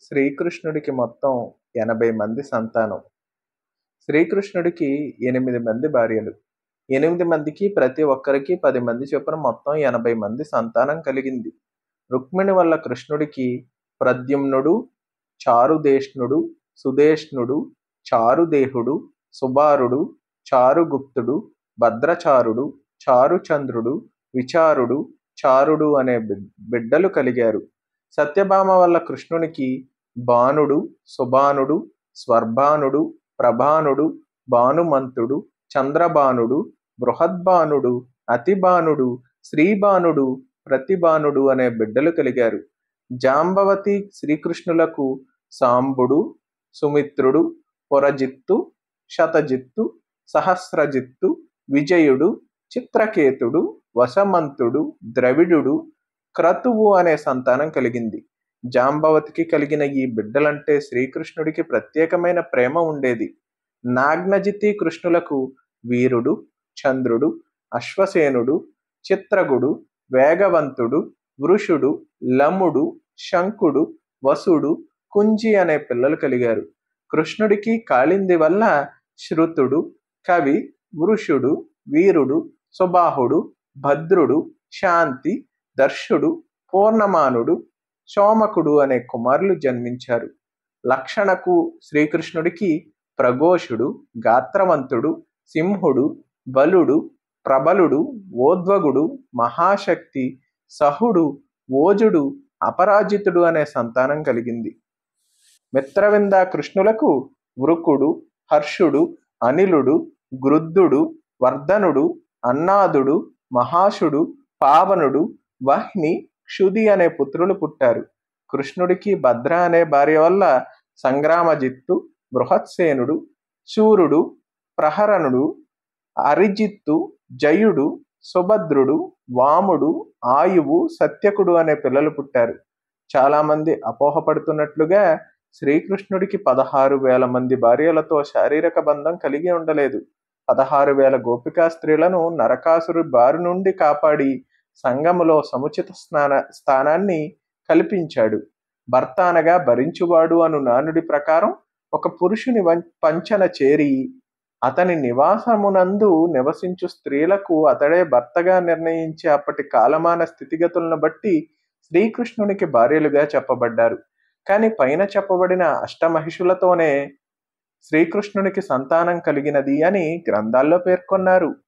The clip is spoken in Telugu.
శ్రీకృష్ణుడికి మొత్తం ఎనభై మంది సంతానం శ్రీకృష్ణుడికి ఎనిమిది మంది భార్యలు ఎనిమిది మందికి ప్రతి ఒక్కరికి పది మంది చొప్పున మొత్తం ఎనభై మంది సంతానం కలిగింది రుక్మిణి వల్ల కృష్ణుడికి ప్రద్యుమ్నుడు చారుదేష్ణుడు సుదేష్ణుడు చారుదేహుడు సుబారుడు చారుగుప్తుడు భద్రచారుడు చారుచంద్రుడు విచారుడు చారుడు అనే బిడ్డలు కలిగారు సత్యభామ వల్ల కృష్ణునికి బాణుడు సుబానుడు స్వర్భానుడు ప్రభానుడు భానుమంతుడు చంద్రబానుడు బృహద్బానుడు అతిబానుడు శ్రీబానుడు ప్రతిబానుడు అనే బిడ్డలు కలిగారు జాంబవతి శ్రీకృష్ణులకు సాంబుడు సుమిత్రుడు పొరజిత్తు శతజిత్తు సహస్రజిత్తు విజయుడు చిత్రకేతుడు వసమంతుడు ద్రవిడుడు క్రతువు అనే సంతానం కలిగింది జాంబవతికి కలిగిన ఈ బిడ్డలంటే శ్రీకృష్ణుడికి ప్రత్యేకమైన ప్రేమ ఉండేది నాగ్నజితి కృష్ణులకు వీరుడు చంద్రుడు అశ్వసేనుడు చిత్రగుడు వేగవంతుడు వృషుడు లముడు శంకుడు వసుడు కుంజి అనే పిల్లలు కలిగారు కృష్ణుడికి కాళింది వల్ల శృతుడు కవి వృషుడు వీరుడు సుబాహుడు భద్రుడు శాంతి దర్శుడు పూర్ణమానుడు సోమకుడు అనే కుమారులు జన్మించారు లక్షణకు శ్రీకృష్ణుడికి ప్రఘోషుడు గాత్రవంతుడు సింహుడు బలుడు ప్రబలుడు ఓద్వగుడు మహాశక్తి సహుడు ఓజుడు అపరాజితుడు అనే సంతానం కలిగింది మిత్రవింద కృష్ణులకు వృకుడు హర్షుడు అనిలుడు గృద్ధుడు వర్ధనుడు అన్నాదుడు మహాషుడు పావనుడు వహ్ని క్షుది అనే పుత్రులు పుట్టారు కృష్ణుడికి భద్ర అనే భార్య వల్ల సంగ్రామజిత్తు బృహత్సేనుడు శూరుడు ప్రహరణుడు అరిజిత్తు జయుడు సుభద్రుడు వాముడు ఆయువు సత్యకుడు అనే పిల్లలు పుట్టారు చాలామంది అపోహపడుతున్నట్లుగా శ్రీకృష్ణుడికి పదహారు వేల మంది భార్యలతో శారీరక బంధం కలిగి ఉండలేదు పదహారు వేల గోపికా స్త్రీలను నరకాసురు బారి నుండి కాపాడి సంఘములో సముచిత స్నాన స్థానాన్ని కల్పించాడు భర్త అనగా భరించువాడు అను నానుడి ప్రకారం ఒక పురుషుని పంచన చేరి అతని నివాసమునందు నివసించు స్త్రీలకు అతడే భర్తగా నిర్ణయించే అప్పటి కాలమాన స్థితిగతులను బట్టి శ్రీకృష్ణునికి భార్యలుగా చెప్పబడ్డారు కానీ పైన చెప్పబడిన అష్టమహిషులతోనే శ్రీకృష్ణునికి సంతానం కలిగినది అని గ్రంథాల్లో పేర్కొన్నారు